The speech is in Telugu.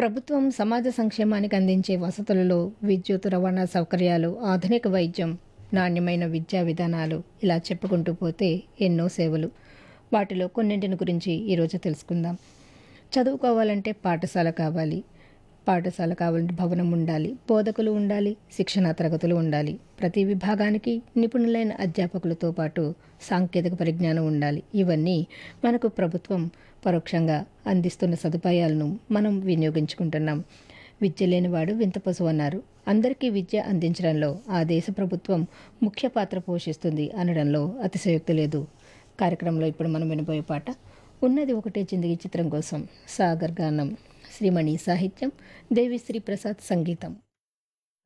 ప్రభుత్వం సమాజ సంక్షేమానికి అందించే వసతులలో విద్యుత్ రవాణా సౌకర్యాలు ఆధునిక వైద్యం నాణ్యమైన విద్యా విధానాలు ఇలా చెప్పుకుంటూ పోతే ఎన్నో సేవలు వాటిలో కొన్నింటిని గురించి ఈరోజు తెలుసుకుందాం చదువుకోవాలంటే పాఠశాల కావాలి పాఠశాల కావాలంటే భవనం ఉండాలి బోధకులు ఉండాలి శిక్షణా తరగతులు ఉండాలి ప్రతి విభాగానికి నిపుణులైన అధ్యాపకులతో పాటు సాంకేతిక పరిజ్ఞానం ఉండాలి ఇవన్నీ మనకు ప్రభుత్వం పరోక్షంగా అందిస్తున్న సదుపాయాలను మనం వినియోగించుకుంటున్నాం విద్య లేనివాడు వింత పశువు అన్నారు అందరికీ విద్య అందించడంలో ఆ దేశ ప్రభుత్వం ముఖ్య పాత్ర పోషిస్తుంది అనడంలో అతిశయోక్తి లేదు కార్యక్రమంలో ఇప్పుడు మనం వినబోయే పాట ఉన్నది ఒకటే చిందగి చిత్రం కోసం సాగర్ గానం శ్రీమణి సాహిత్యం దేవిశ్రీ ప్రసాద్ సంగీతం